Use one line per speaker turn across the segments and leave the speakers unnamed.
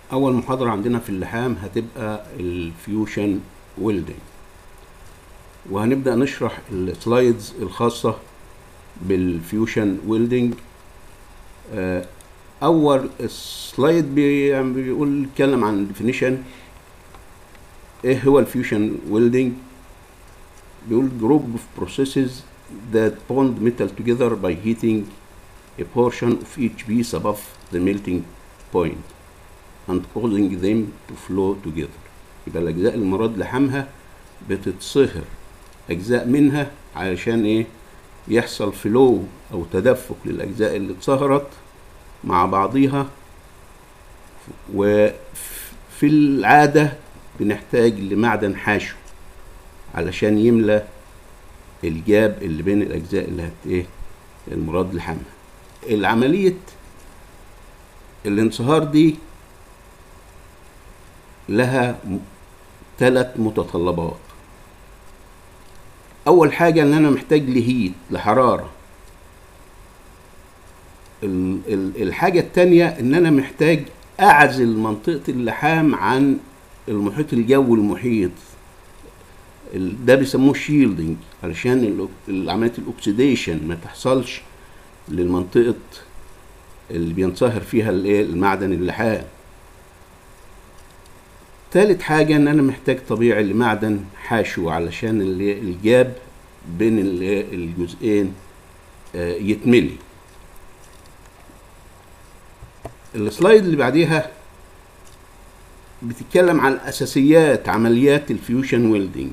اول محاضره عندنا في اللحام هتبقى الفيوشن ويلدنج وهنبدا نشرح السلايدز الخاصه بالفيوشن ويلدنج آه، اول سلايد بي- يعني بيقول يتكلم عن ديفينيشن ايه هو الفيوشن ويلدنج بيقول group of processes that bond metal together by heating a portion of each piece above the melting point and causing them to flow together يبقى الأجزاء المراد لحمها بتتصهر أجزاء منها علشان إيه يحصل فلو أو تدفق للأجزاء اللي اتصهرت مع بعضيها وفي العادة بنحتاج لمعدن حاشو علشان يملى الجاب اللي بين الأجزاء اللي هت إيه المراد لحمها العملية الانصهار دي لها ثلاث متطلبات اول حاجه ان انا محتاج لهيت لحراره ال- ال- الحاجه التانية ان انا محتاج اعزل منطقه اللحام عن المحيط الجوي المحيط ال- ده بيسموه شيلدنج علشان ال- عمليه الاكسيديشن ما تحصلش للمنطقه اللي بينصهر فيها الايه المعدن اللحام تالت حاجة إن أنا محتاج طبيعي لمعدن حاشو علشان اللي- الجاب بين ال- الجزئين آه، يتملي السلايد اللي بعديها بتتكلم عن أساسيات عمليات الفيوشن ويلدينج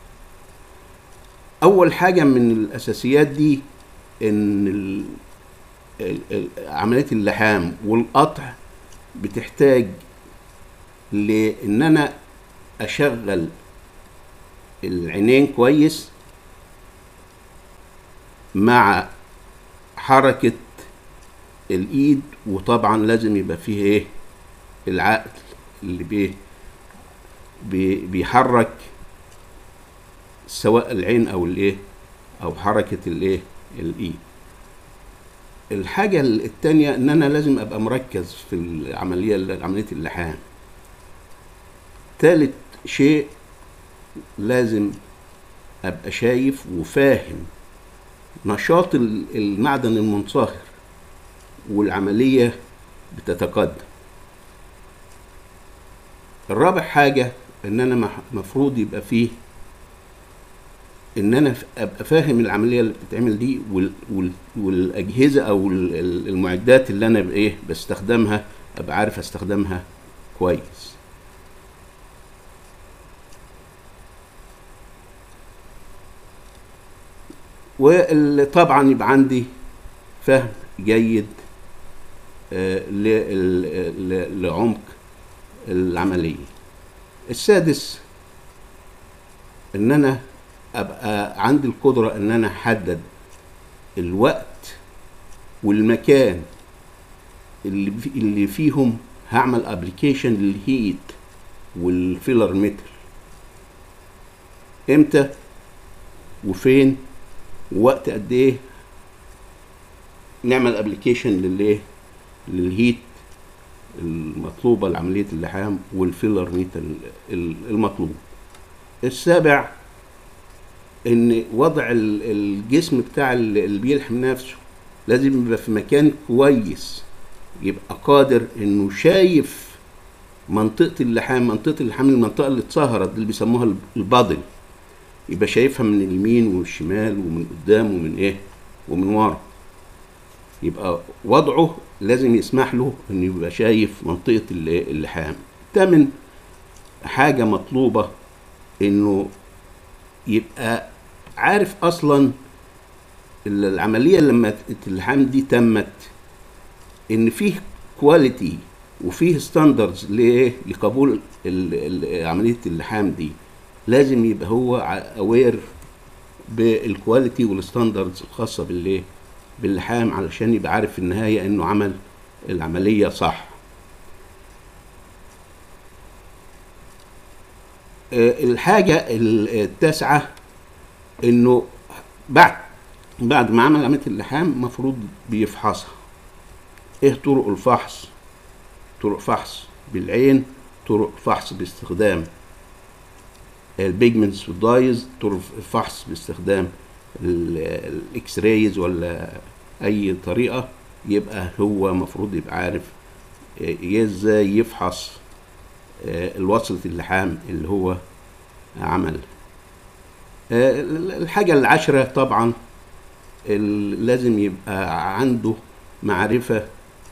أول حاجة من الأساسيات دي إن ال- ال- ال- عملية اللحام والقطع بتحتاج لان انا اشغل العينين كويس مع حركة الايد وطبعا لازم يبقى فيه ايه العقل اللي بيه بي بيحرك سواء العين او الايه او حركة الايه الايد الحاجة التانية ان انا لازم ابقى مركز في العملية عملية اللحام تالت شيء لازم ابقى شايف وفاهم نشاط ال- المعدن المنصهر والعملية بتتقدم الرابع حاجة ان انا مح- مفروض يبقى فيه ان انا ف- ابقى فاهم العملية اللي بتتعمل دي وال وال والاجهزة او ال- ال- المعدات اللي انا بايه بستخدمها ابقى عارف استخدمها كويس وطبعا يبقى عندي فهم جيد آه، ل- ل- لعمق العملية السادس ان انا ابقى عندي القدرة ان انا احدد الوقت والمكان اللي في- اللي فيهم هعمل ابلكيشن للهيت والفيلر متر امتى وفين ووقت قد ايه نعمل ابلكيشن للايه للهيت المطلوبه لعمليه اللحام والفيلر ميت ال- ال- المطلوب السابع ان وضع ال- الجسم بتاع ال- اللي بيلحم نفسه لازم يبقى في مكان كويس يبقى قادر انه شايف منطقه اللحام منطقه اللحام المنطقه اللي اتسهرت اللي بيسموها الب- البادل يبقى شايفها من اليمين والشمال ومن قدام ومن ايه ومن ورا يبقى وضعه لازم يسمح له انه يبقى شايف منطقة ال- اللحام تامن حاجة مطلوبة انه يبقى عارف اصلا ال- العملية لما اللحام دي تمت ان فيه كواليتي وفيه ستاندردز لقبول ال- ال- عملية اللحام دي لازم يبقى هو اوير بالكواليتي والستاندردز الخاصه بالايه باللحام علشان يبقى عارف في النهايه انه عمل العمليه صح آه، الحاجه ال- التاسعه انه بعد بعد ما عمل عمليه اللحام مفروض بيفحصها ايه طرق الفحص طرق فحص بالعين طرق فحص باستخدام البيجمنتس والدايز طرق فحص باستخدام ال- الاكس رايز ولا اي طريقه يبقى هو مفروض يبقى عارف آه، ازاي يفحص آه، الوصلة اللحام اللي هو عملها آه، الحاجة العاشرة طبعا ال- لازم يبقى عنده معرفة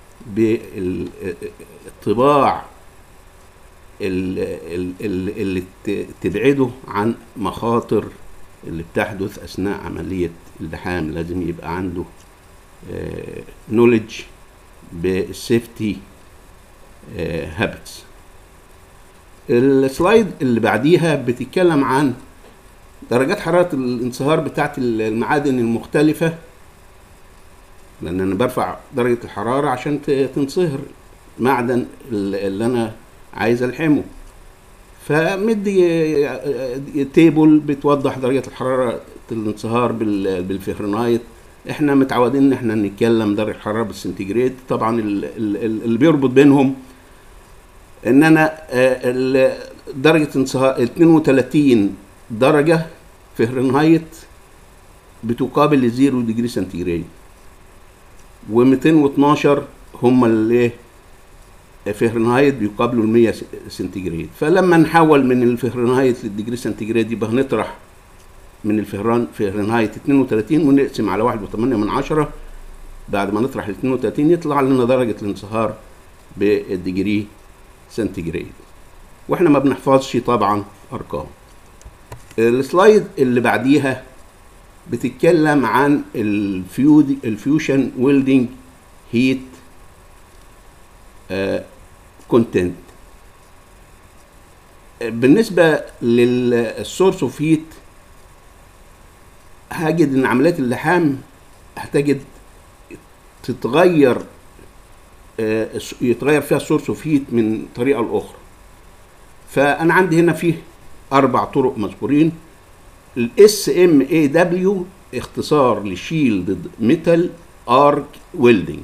بالطباع ال- ال- ال- اللي ت- تبعده عن مخاطر اللي بتحدث أثناء عملية اللحام لازم يبقى عنده نولج بالسيفتي هابتس السلايد اللي بعديها بتتكلم عن درجات حرارة الانصهار بتاعت المعادن المختلفة لأن أنا برفع درجة الحرارة عشان ت- تنصهر معدن ال- اللي أنا عايز ألحمه فمدي تيبل بتوضح درجة الحرارة الانصهار بال- بالفهرنايت احنا متعودين ان احنا نتكلم درجة الحرارة بالسنتيجريد طبعا ال- ال- ال- اللي بيربط بينهم ان انا آه، ال- درجة انصهار 32 درجة فهرنهايت بتقابل 0 ديجري سنتيجريد و212 هم اللي فهرنهايت بيقابلوا ال 100 سنتيجريد فلما نحول من الفهرنهايت للديجري سنتيجريد يبقى هنطرح من الفهران فهرنهايت 32 ونقسم على 1.8 من عشرة بعد ما نطرح ال 32 يطلع لنا درجة الانصهار بالديجري سنتيجريد واحنا ما بنحفظش طبعا ارقام السلايد اللي بعديها بتتكلم عن الفيود الفيوشن ويلدنج هيت كونتنت بالنسبه للسورس اوف هيت هجد ان عمليات اللحام هتجد تتغير آه، يتغير فيها السورس اوف هيت من طريقه لاخرى فانا عندي هنا فيه اربع طرق مذكورين الاس ام اي دبليو اختصار لشيلد ميتال ارك ويلدنج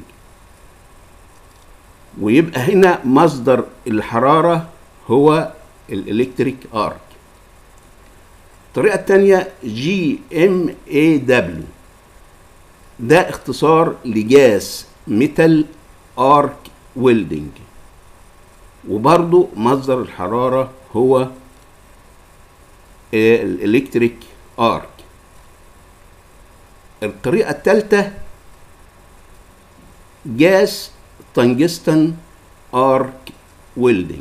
ويبقى هنا مصدر الحراره هو الالكتريك ارك الطريقه الثانيه جي ام اي دبليو ده اختصار لجاس ميتال ارك ويلدنج وبرضو مصدر الحرارة هو الالكتريك ارك الطريقة الثالثة جاس تنجستن ارك ويلدنج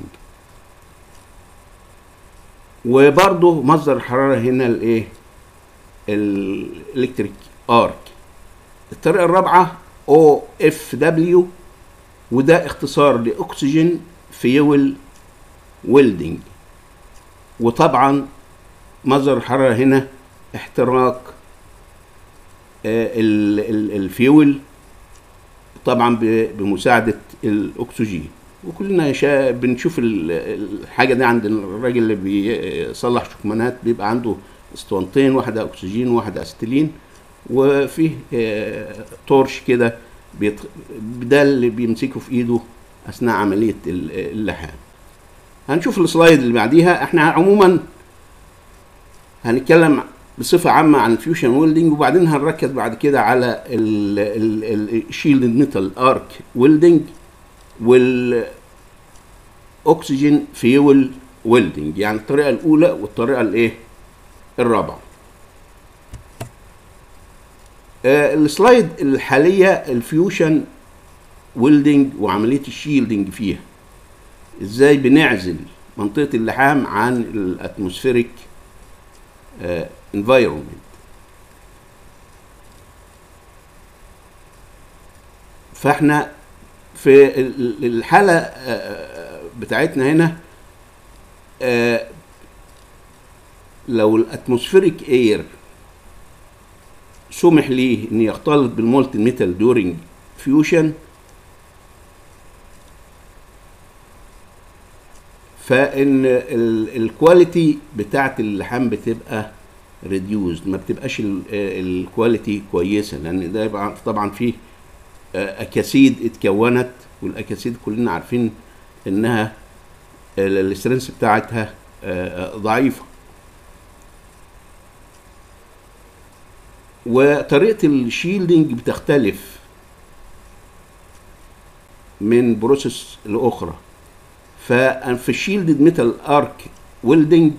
وبرضه مصدر الحرارة هنا الايه الالكتريك ارك الطريقة الرابعة او اف دبليو وده اختصار لاكسجين فيول ويلدنج وطبعا مصدر الحرارة هنا احتراق آه، ال- ال- الفيول طبعا ب- بمساعدة الأكسجين وكلنا شا... بنشوف ال- الحاجة دي عند الراجل اللي بيصلح شكمانات بيبقى عنده اسطوانتين واحدة أكسجين وواحدة أستلين وفيه آه، تورش كده بيت... ده اللي بيمسكه في ايده اثناء عمليه ال- اللحام هنشوف السلايد اللي بعديها احنا عموما هنتكلم بصفه عامه عن الفيوشن ويلدنج وبعدين هنركز بعد كده على الشيلد ميتال ارك ويلدنج والاكسجين فيول ويلدنج يعني الطريقه الاولى والطريقه الايه الرابعه آه، السلايد الحاليه الفيوشن ويلدنج وعمليه الشيلدنج فيها ازاي بنعزل منطقه اللحام عن الاتموسفيريك انفايرمنت فاحنا في ال- الحاله آه، بتاعتنا هنا آه، لو الاتموسفيريك اير سمح ليه ان يختلط بالمولتن ميتال دورينج فيوشن فان الكواليتي بتاعت اللحام بتبقى ريديوزد ما بتبقاش الكواليتي كويسه لان ده يبقى طبعا فيه آه، اكاسيد اتكونت والاكاسيد كلنا عارفين انها السترينث بتاعتها آه، آه، ضعيفه وطريقه الشيلدنج بتختلف من بروسيس لاخرى ففي الشيلدد ميتال ارك ويلدنج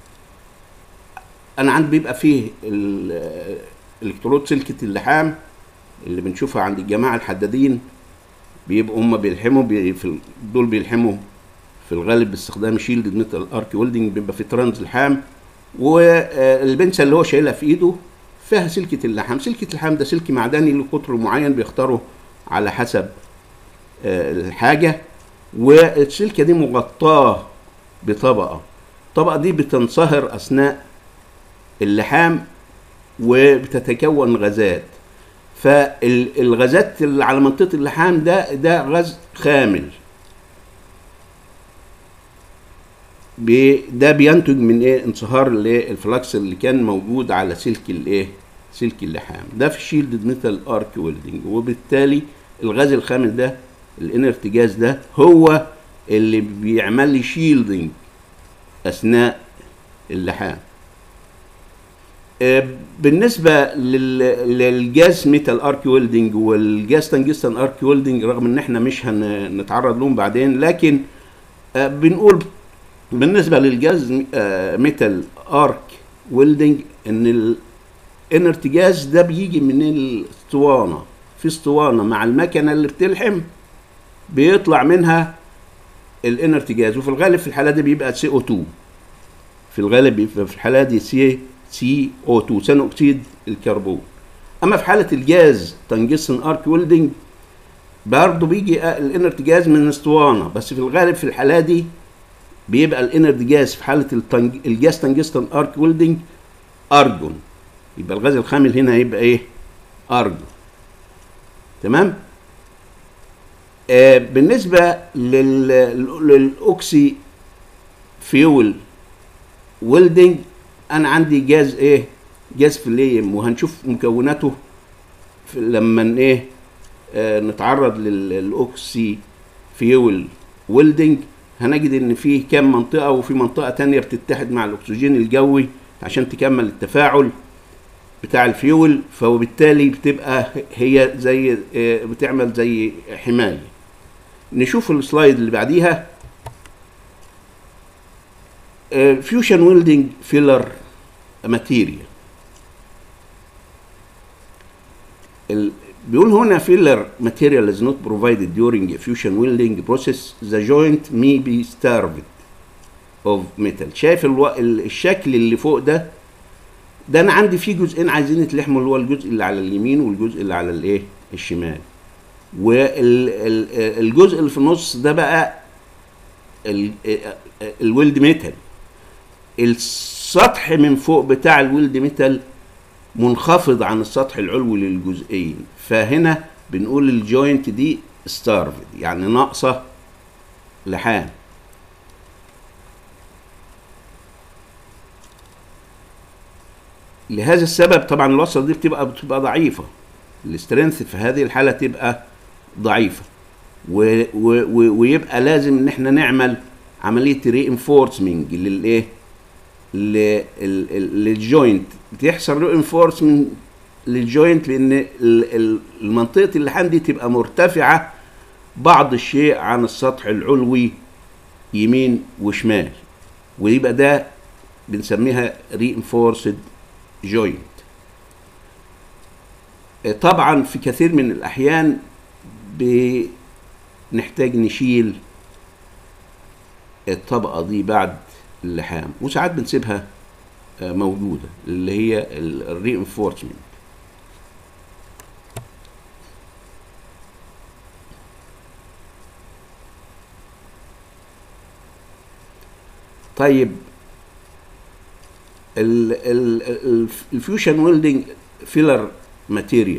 انا عندي بيبقى فيه ال- الالكترود سلكه اللحام اللي بنشوفها عند الجماعه الحدادين بيبقوا هم بيلحموا بي في ال- دول بيلحموا في الغالب باستخدام شيلد ميتال ارك ويلدنج بيبقى في ترانز لحام والبنسه اللي هو شايلها في ايده فيها سلكه اللحام سلكه اللحام ده سلك معدني له قطر معين بيختاره على حسب آه، الحاجه والسلكه دي مغطاه بطبقه الطبقه دي بتنصهر اثناء اللحام وبتتكون غازات فالغازات اللي على منطقه اللحام ده ده غاز خامل بي- ده بينتج من ايه انصهار الايه الفلكس اللي كان موجود على سلك الايه سلك اللحام ده في شيلد ميتال ارك ويلدنج وبالتالي الغاز الخامل ده الانرت جاز ده هو اللي بيعمل لي شيلدنج اثناء اللحام آه، بالنسبه لل- للجاز ميتال ارك ويلدنج والجاز تنجستن ارك ويلدنج رغم ان احنا مش هنتعرض لهم بعدين لكن آه، بنقول بالنسبه للجاز آه، ميتال ارك ويلدنج ان الانرت جاز ده بيجي من الاسطوانه في اسطوانه مع المكنه اللي بتلحم بيطلع منها الانرت جاز وفي الغالب في الحاله دي بيبقى سي او 2 في الغالب بيبقى في الحاله دي سي سي او 2 ثاني اكسيد الكربون اما في حاله الجاز تنجسن ارك ويلدنج برضه بيجي الانرت جاز من اسطوانه بس في الغالب في الحاله دي بيبقى الانرت جاز في حاله التنج... الجاز تنجستن ارك ويلدنج ارجون يبقى الغاز الخامل هنا هيبقى ايه ارجون تمام آه بالنسبه لل... للاوكسي فيول ويلدنج انا عندي جاز ايه جاز فليم وهنشوف مكوناته في لما ايه آه نتعرض لل- للاوكسي فيول ويلدنج هنجد ان في كام منطقه وفي منطقه تانية بتتحد مع الاكسجين الجوي عشان تكمل التفاعل بتاع الفيول فوبالتالي بتبقى هي زي آه، بتعمل زي حمايه نشوف السلايد اللي بعديها فيوشن ويلدنج فيلر ماتيريال بيقول هنا filler material is not provided during a fusion welding process the joint may be starved of metal شايف الو... ال- الشكل اللي فوق ده ده انا عندي فيه جزئين عايزين يتلحموا اللي هو الجزء اللي على اليمين والجزء اللي على الايه الشمال والجزء اللي في النص ده بقى ال- الويلد ميتال السطح من فوق بتاع الويلد ميتال منخفض عن السطح العلوي للجزئين فهنا بنقول الجوينت دي ستارفد يعني ناقصه لحام لهذا السبب طبعا الوصله دي بتبقى بتبقى ضعيفه الاسترنث في هذه الحاله تبقى ضعيفه و و و ويبقى لازم ان احنا نعمل عمليه ري انفورسمنج للايه ل- ال- ال- للجوينت بتحصل ري انفورسمنت للجوينت لان ال- ال- المنطقه اللحام دي تبقى مرتفعه بعض الشيء عن السطح العلوي يمين وشمال ويبقى ده بنسميها reinforced joint طبعا في كثير من الاحيان بنحتاج نشيل الطبقه دي بعد اللحام وساعات بنسيبها آه، موجوده اللي هي الرينفورسمنت طيب الفيوشن ويلدنج فيلر ماتيريال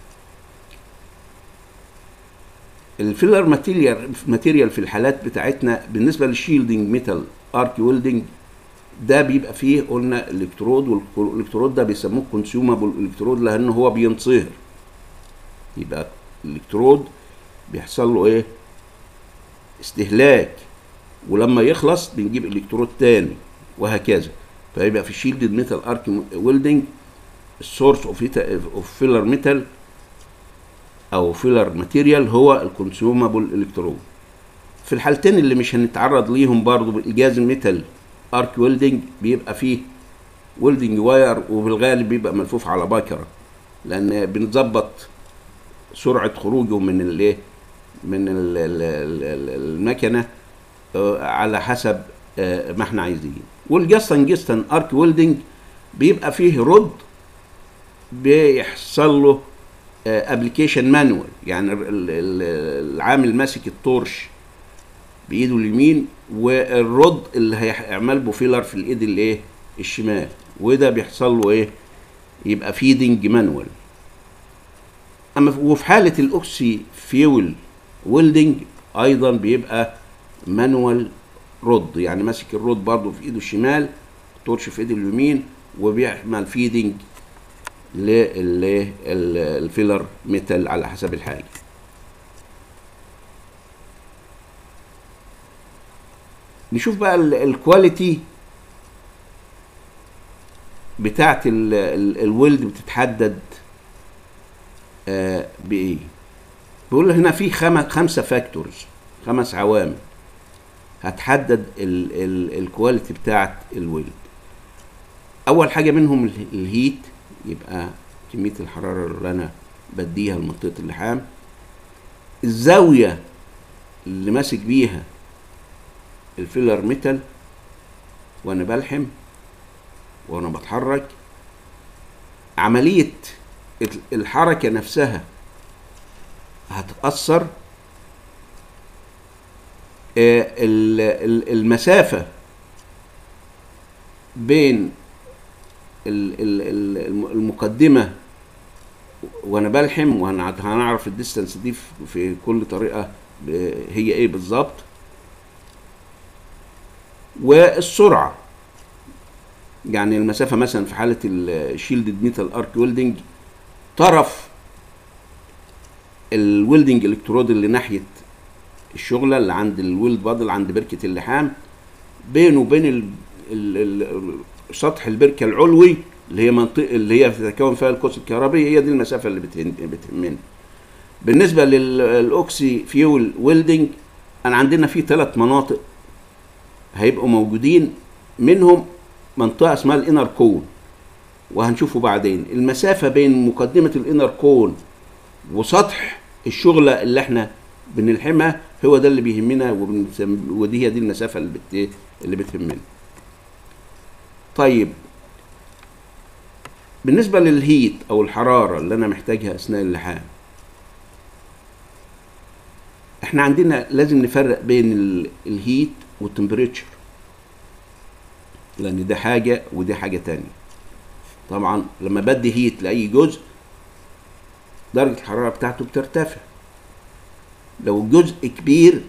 الفيلر ماتيريال ماتيريال في الحالات بتاعتنا بالنسبه للشيلدنج ميتال ارك ويلدنج ده بيبقى فيه قلنا الكترود والالكترود ده بيسموه كونسيومابل الكترود لان هو بينصهر يبقى الالكترود بيحصل له ايه استهلاك ولما يخلص بنجيب الكترود تاني وهكذا فيبقى في الشيلدد ميتال ارك ويلدنج السورس اوف اوف فيلر ميتال او فيلر ماتيريال هو الكونسيومابل الكترود في الحالتين اللي مش هنتعرض ليهم برضو بالجهاز الميتال ارك ويلدنج بيبقى فيه ويلدنج واير وبالغالب بيبقى ملفوف على باكره لان بنظبط سرعه خروجه من الايه من ال- ال- ال- ال- المكنه آه، على حسب آه، ما احنا عايزين والجستن جستن ارك ويلدنج بيبقى فيه رد بيحصل له ابلكيشن مانوال يعني ال- ال- العامل ماسك التورش بايده اليمين والرد اللي هيعمل به فيلر في الايد الايه الشمال وده بيحصل له ايه يبقى فيدنج مانوال اما في- وفي حاله الاوكسي فيول ويلدنج ايضا بيبقى مانوال رد يعني ماسك الرد برضه في ايده الشمال التورش في ايده اليمين وبيعمل فيدنج للفيلر ميتال على حسب الحاجه نشوف بقى ال- الكواليتي بتاعت ال- ال- الويلد بتتحدد آه، بايه بيقول هنا في خم- خمسه فاكتورز خمس عوامل هتحدد ال- ال- الكواليتي بتاعت الويلد اول حاجه منهم ال- الهيت يبقى كميه الحراره اللي انا بديها لمنطقه اللحام الزاويه اللي ماسك بيها الفيلر ميتال وانا بلحم وانا بتحرك عمليه ال- الحركه نفسها هتتاثر آه، ال- ال- المسافه بين ال- ال- ال- الم- المقدمه وانا بلحم وهنعرف الديستانس دي في- في كل طريقه ب- هي ايه بالظبط والسرعه يعني المسافه مثلا في حاله الشيلدد ميتال ارك ويلدنج طرف الويلدنج الكترود اللي ناحيه الشغله اللي عند الويلد بادل عند بركه اللحام بينه وبين ال ال ال سطح البركه العلوي اللي هي منطقه اللي هي بتتكون فيها القوس الكهربيه هي دي المسافه اللي بتهم- بتهمنا بالنسبه للاوكسي فيول ويلدنج انا عندنا في ثلاث مناطق هيبقوا موجودين منهم منطقه اسمها الانر كون وهنشوفه بعدين المسافه بين مقدمه الانر كون وسطح الشغله اللي احنا بنلحمها هو ده اللي بيهمنا وبنسم... ودي هي دي المسافه اللي بت... اللي بتهمنا طيب بالنسبه للهيت او الحراره اللي انا محتاجها اثناء اللحام احنا عندنا لازم نفرق بين ال- الهيت والتمبريتشر لان ده حاجه ودي حاجه تانية طبعا لما بدي هيت لاي جزء درجه الحراره بتاعته بترتفع لو الجزء كبير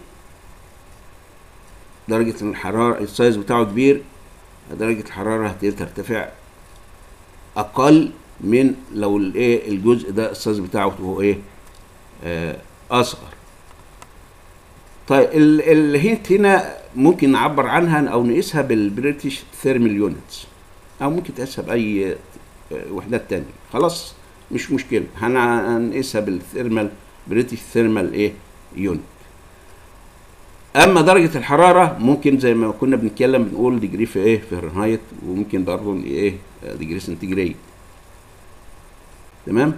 درجه الحراره السايز بتاعه كبير درجه الحراره هترتفع اقل من لو الايه الجزء ده السايز بتاعه هو ايه آه اصغر طيب ال- الهيت هنا ممكن نعبر عنها او نقيسها بالبريتش ثيرمال يونتس او ممكن تقيسها باي آه، وحدات تانية خلاص مش مشكله هن- هنقيسها بالثيرمال بريتش ثيرمال ايه يونت اما درجه الحراره ممكن زي ما كنا بنتكلم بنقول ديجري في ايه فahrenheit وممكن برضه ايه ديجري سنتيجريد تمام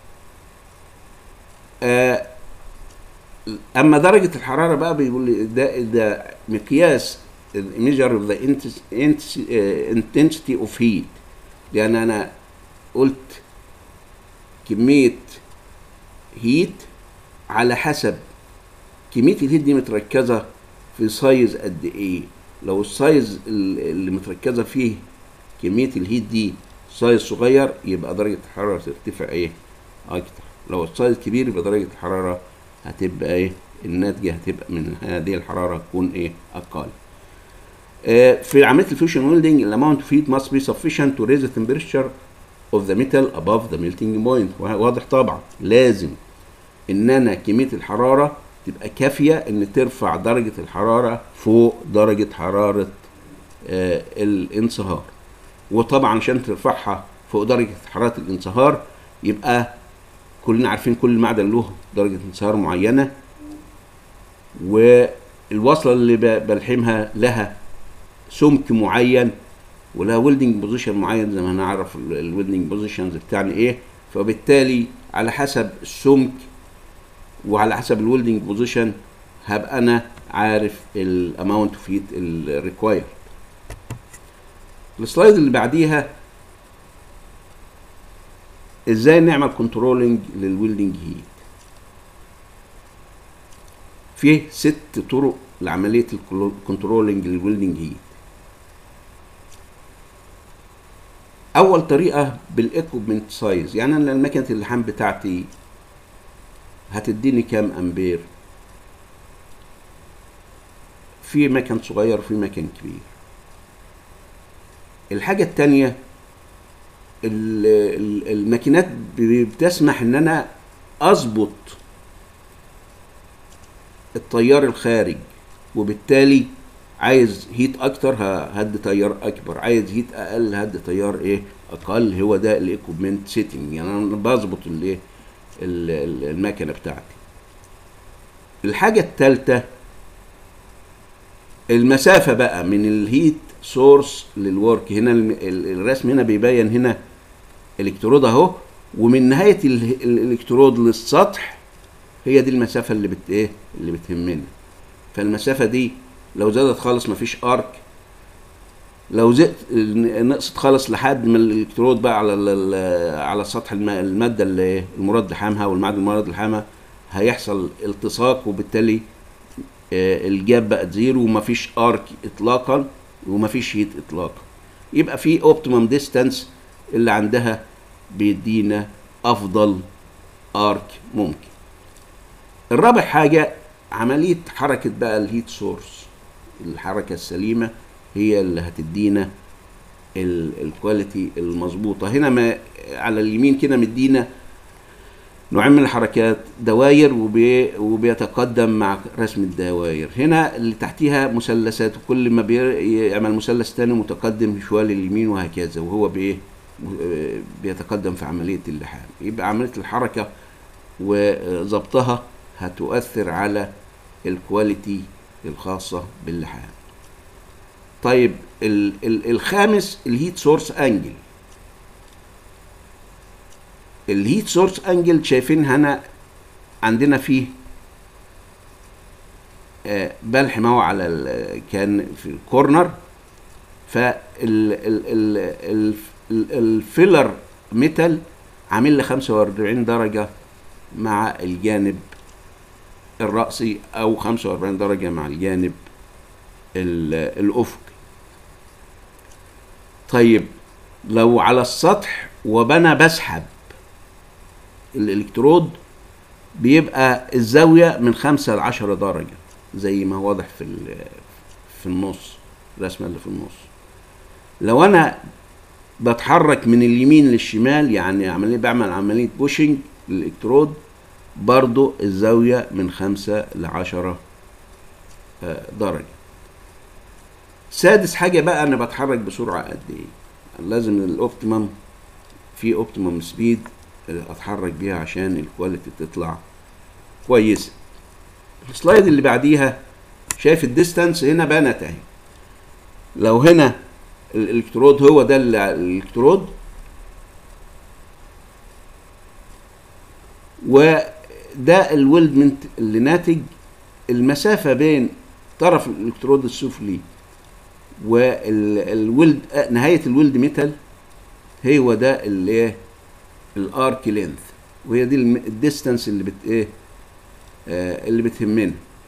آه اما درجه الحراره بقى بيقول لي ده ده مقياس measure of the intes- intes- آه، intensity of heat لان انا قلت كميه هيت على حسب كميه الهيت دي متركزه في سايز قد ايه لو السايز ال- اللي متركزه فيه كميه الهيت دي سايز صغير يبقى درجه الحراره ترتفع ايه اكتر لو السايز كبير يبقى درجه الحراره هتبقى ايه الناتجه هتبقى من هذه الحراره تكون ايه اقل آه، في عمليه الفيوشن ويلدنج الاماونت اوف هيت must be sufficient to raise the temperature of the metal above the melting point وه- واضح طبعا لازم ان انا كميه الحراره تبقى كافيه ان ترفع درجه الحراره فوق درجه حراره آه الانصهار وطبعا عشان ترفعها فوق درجه حراره الانصهار يبقى كلنا عارفين كل معدن له درجه انصهار معينه والوصله اللي ب- بلحمها لها سمك معين ولها ويلدنج بوزيشن معين زي ما هنعرف الويلدنج بوزيشنز بتاعنا ايه فبالتالي على حسب السمك وعلى حسب الويلدنج بوزيشن هبقى انا عارف الاماونت اوف هيت الريكوايرد السلايد اللي بعديها ازاي نعمل كنترولنج للويلدنج هيت في ست طرق لعمليه الكنترولنج للويلدنج هيت اول طريقه بالايكوبمنت سايز يعني انا المكنه اللحام بتاعتي هتديني كام امبير في مكن صغير وفي مكن كبير الحاجه التانية ال- ال- الماكينات ب- بتسمح ان انا اظبط التيار الخارج وبالتالي عايز هيت اكتر ه- هدي تيار اكبر عايز هيت اقل هدي تيار ايه اقل هو ده الايكوبمنت سيتنج يعني انا بظبط الايه ال- ال- المكنه بتاعتي الحاجه الثالثه المسافه بقى من الهيت سورس للورك هنا الم- ال- الرسم هنا بيبين هنا الكترود اهو ومن نهايه ال- الالكترود للسطح هي دي المسافه اللي بت ايه اللي بتهمنا فالمسافه دي لو زادت خالص مفيش ارك لو زدت نقصت خالص لحد ما الالكترود بقى على ال- ال- على سطح الم- الماده اللي المراد لحامها والمعدن المراد لحامها هيحصل التصاق وبالتالي آه، الجاب بقت زيرو ومفيش ارك اطلاقا ومفيش هيت اطلاقا يبقى في اوبتيمم ديستانس اللي عندها بيدينا افضل ارك ممكن الرابع حاجه عمليه حركه بقى الهيت سورس الحركه السليمه هي اللي هتدينا ال- الكواليتي المظبوطه هنا ما على اليمين كده مدينا نوعين من الحركات دواير وبي وبيتقدم مع رسم الدواير هنا اللي تحتيها مثلثات وكل ما بيعمل مثلث تاني متقدم شويه لليمين وهكذا وهو بايه آه، بيتقدم في عمليه اللحام يبقى عمليه الحركه وظبطها هتؤثر على الكواليتي الخاصه باللحام طيب ال ال الخامس الهيت سورس انجل الهيت سورس انجل شايفين هنا عندنا فيه آه، بلح ما هو على ال- كان في الكورنر فالفيلر ميتال عامل لي 45 درجة مع الجانب الرأسي أو 45 درجة مع الجانب ال- الأفقي طيب لو على السطح وبنا بسحب الالكترود بيبقى الزاوية من خمسة لعشرة درجة زي ما هو واضح في ال- في النص الرسمة اللي في النص لو انا بتحرك من اليمين للشمال يعني عملية بعمل عملية بوشنج للالكترود برضو الزاوية من خمسة لعشرة آه، درجة سادس حاجة بقى انا بتحرك بسرعة قد ايه لازم الاوبتيمم في اوبتيمم سبيد اتحرك بيها عشان الكواليتي تطلع كويسه السلايد اللي بعديها شايف الديستانس هنا بانت اهي لو هنا الالكترود هو ده ال- الالكترود وده الويلدمنت اللي ناتج المسافه بين طرف الالكترود السفلي والويلد نهايه الويلد ميتال هو ده اللي ايه الارك لينث وهي دي الم- الديستانس اللي بت ايه آه اللي بتهمنا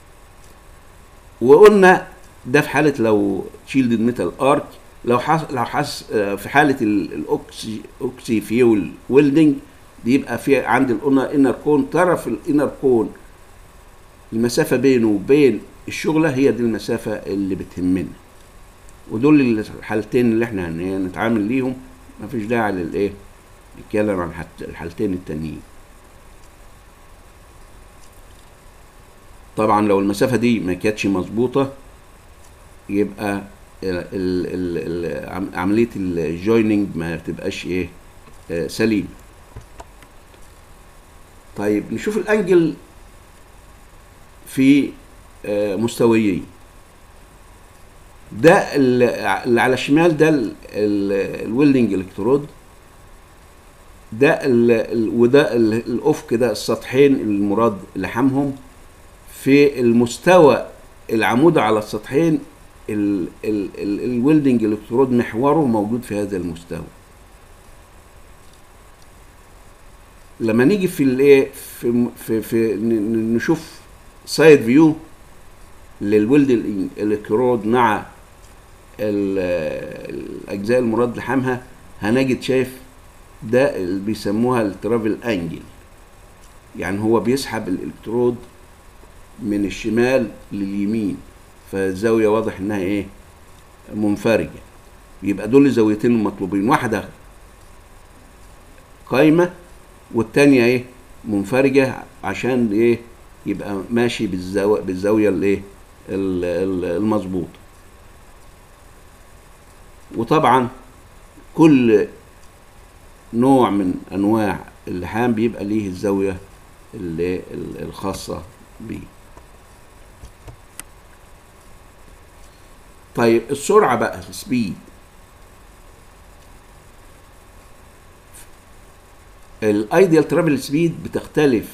وقلنا ده في حاله لو شيلد ميتال ارك لو حس لو حس آه في حاله ال- الاوكسي اوكسي فيول ويلدنج بيبقى في عند القلنا انر كون طرف الانر كون المسافه بينه وبين الشغله هي دي المسافه اللي بتهمنا ودول الحالتين اللي احنا هن- نتعامل ليهم مفيش داعي للايه نتكلم عن حت- الحالتين التانيين طبعا لو المسافه دي ما كانتش مظبوطه يبقى ال- ال- ال- ال- عم- عمليه الجويننج ما تبقاش ايه آه، سليم طيب نشوف الانجل في آه، مستويين ده ال- اللي على الشمال ده ال- ال- الويلدنج الكترود ده ال ال وده ال- الافق ده السطحين المراد لحامهم في المستوى العمود على السطحين ال- ال- ال- الويلدنج الكترود محوره موجود في هذا المستوى لما نيجي في الايه في في, في ن- ن- نشوف سايد فيو للولد الالكترود مع ال- الاجزاء المراد لحامها هنجد شايف ده اللي بيسموها الترافل انجل يعني هو بيسحب الالكترود من الشمال لليمين فالزاويه واضح انها ايه منفرجه يبقى دول الزاويتين المطلوبين واحده قايمه والتانية ايه منفرجة عشان ايه يبقى ماشي بالزاوية بالزاوية الايه ال- ال- المظبوطة وطبعا كل نوع من انواع اللحام بيبقى ليه الزاوية اللي ال- الخاصة بيه طيب السرعة بقى السبيد الايديال ترافل سبيد بتختلف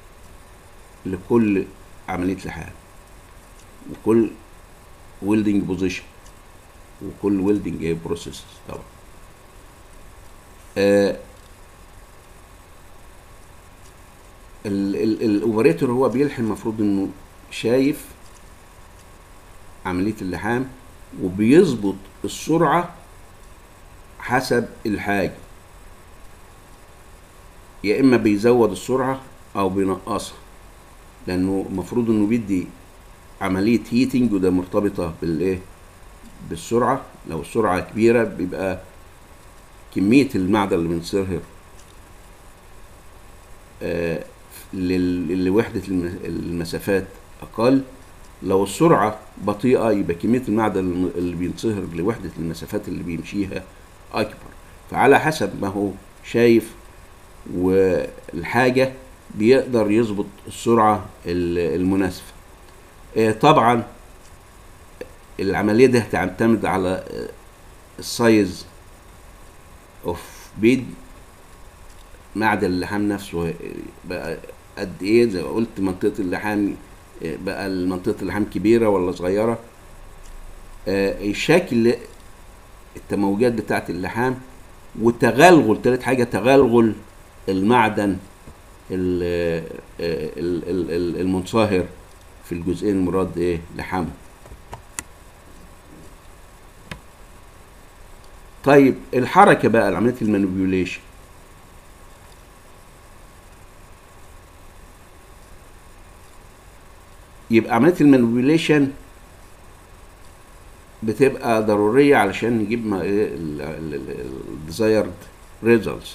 لكل عمليه لحام وكل ويلدنج بوزيشن وكل ويلدنج بروسيس طبعا آه الاوبريتور هو بيلحم المفروض انه شايف عمليه اللحام وبيظبط السرعه حسب الحاجه يا اما بيزود السرعه او بينقصها لانه المفروض انه بيدي عمليه هيتنج وده مرتبطه بالايه بالسرعه لو السرعه كبيره بيبقى كميه المعدن اللي بينصهر آه لل- لوحده الم- المسافات اقل لو السرعه بطيئه يبقى كميه المعدن الم- اللي بينصهر لوحده المسافات اللي بيمشيها اكبر فعلى حسب ما هو شايف والحاجة بيقدر يظبط السرعة ال- المناسبة آه، طبعا العملية دي هتعتمد على آه، السايز اوف بيد معدن اللحام نفسه بقى قد ايه زي ما قلت منطقة اللحام آه، بقى منطقة اللحام كبيرة ولا صغيرة آه، شكل التموجات بتاعت اللحام وتغلغل تالت حاجة تغلغل المعدن ال- ال- ال- ال- المنصهر في الجزئين المراد ايه لحمه طيب الحركة بقى عملية المانيبيوليشن يبقى عملية المانيبيوليشن بتبقى ضرورية علشان نجيب الديزايرد ريزلتس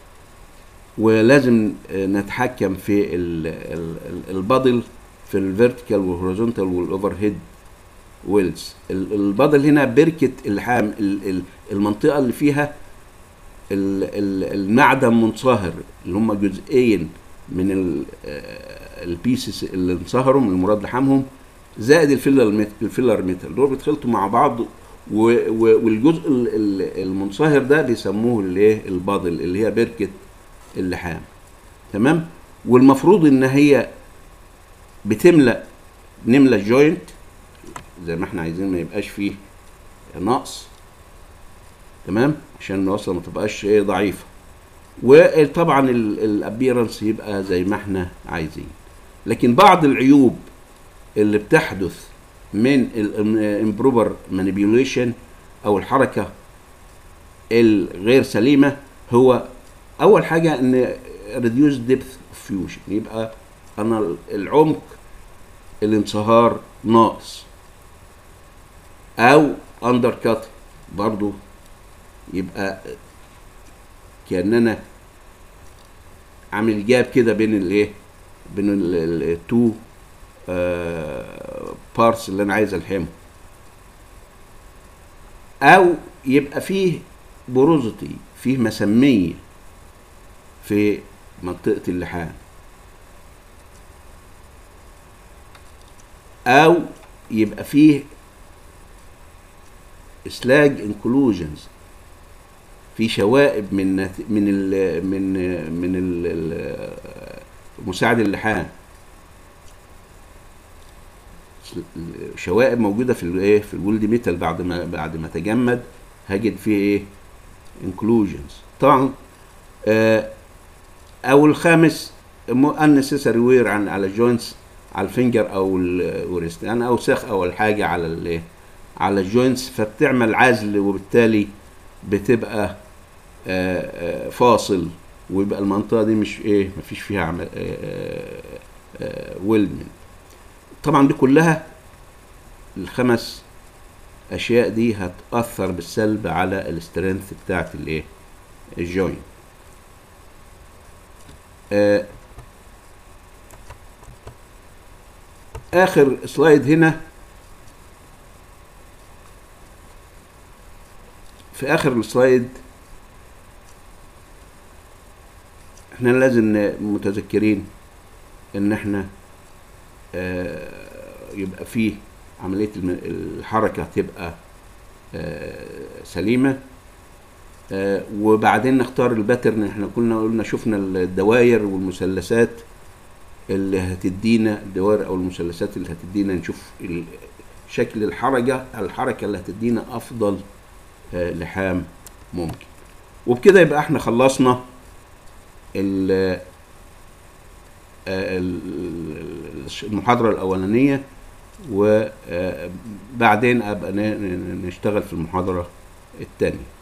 ولازم آه، نتحكم في ال- ال- ال- البادل في الفيرتيكال والهوريزونتال والاوفر هيد ويلز البادل هنا بركة اللحام ال- ال- المنطقة اللي فيها ال- ال- المعدن منصهر اللي هم جزئين من ال- آه، البيسز اللي انصهروا من المراد لحامهم زائد الفيلر ميت- الفيلر ميتال دول بيتخلطوا مع بعض و- و- والجزء ال- ال- المنصهر ده بيسموه الايه البادل اللي هي بركه اللحام تمام والمفروض ان هي بتملا نملى الجوينت زي ما احنا عايزين ما يبقاش فيه نقص تمام عشان الوصله ما تبقاش ايه ضعيفه وطبعا الابيرنس يبقى زي ما احنا عايزين لكن بعض العيوب اللي بتحدث من الامبروبر مانيبيوليشن او الحركه الغير سليمه هو اول حاجه ان ريديوس ديبث فيوجن يبقى انا العمق الانصهار ناقص او اندر كات برضو يبقى كاننا عامل جاب كده بين الايه بين التو بارتس اللي انا عايز الحمه او يبقى فيه بروزتي فيه مسميه في منطقه اللحام او يبقى فيه سلاج انكلوجنز في شوائب من نت- من ال من من ال- ال- مساعد اللحام شوائب موجوده في الايه في الولد ميتال بعد ما بعد ما تجمد هجد فيه ايه انكلوجنز طبعا آه او الخامس unnecessary وير عن على الجوينتس على الفينجر او الوريست يعني اوساخ اول حاجه على الايه على الجوينتس فبتعمل عزل وبالتالي بتبقى آه، آه، فاصل ويبقى المنطقه دي مش ايه مفيش فيها عمل ويلمن طبعا دي كلها الخمس اشياء دي هتاثر بالسلب على الاسترينث بتاعت الايه الجوينت آه، اخر سلايد هنا في اخر السلايد احنا لازم ن- متذكرين ان احنا آه، يبقى فيه عملية الم- الحركة تبقى آه، سليمة آه، وبعدين نختار الباترن احنا كنا قلنا شفنا الدوائر والمثلثات اللي هتدينا الدوائر او المثلثات اللي هتدينا نشوف ال- شكل الحركة الحركة اللي هتدينا افضل آه، لحام ممكن وبكده يبقى احنا خلصنا ال- آه، ال- المحاضرة الأولانية وبعدين أبقى ن- ن- نشتغل في المحاضرة الثانية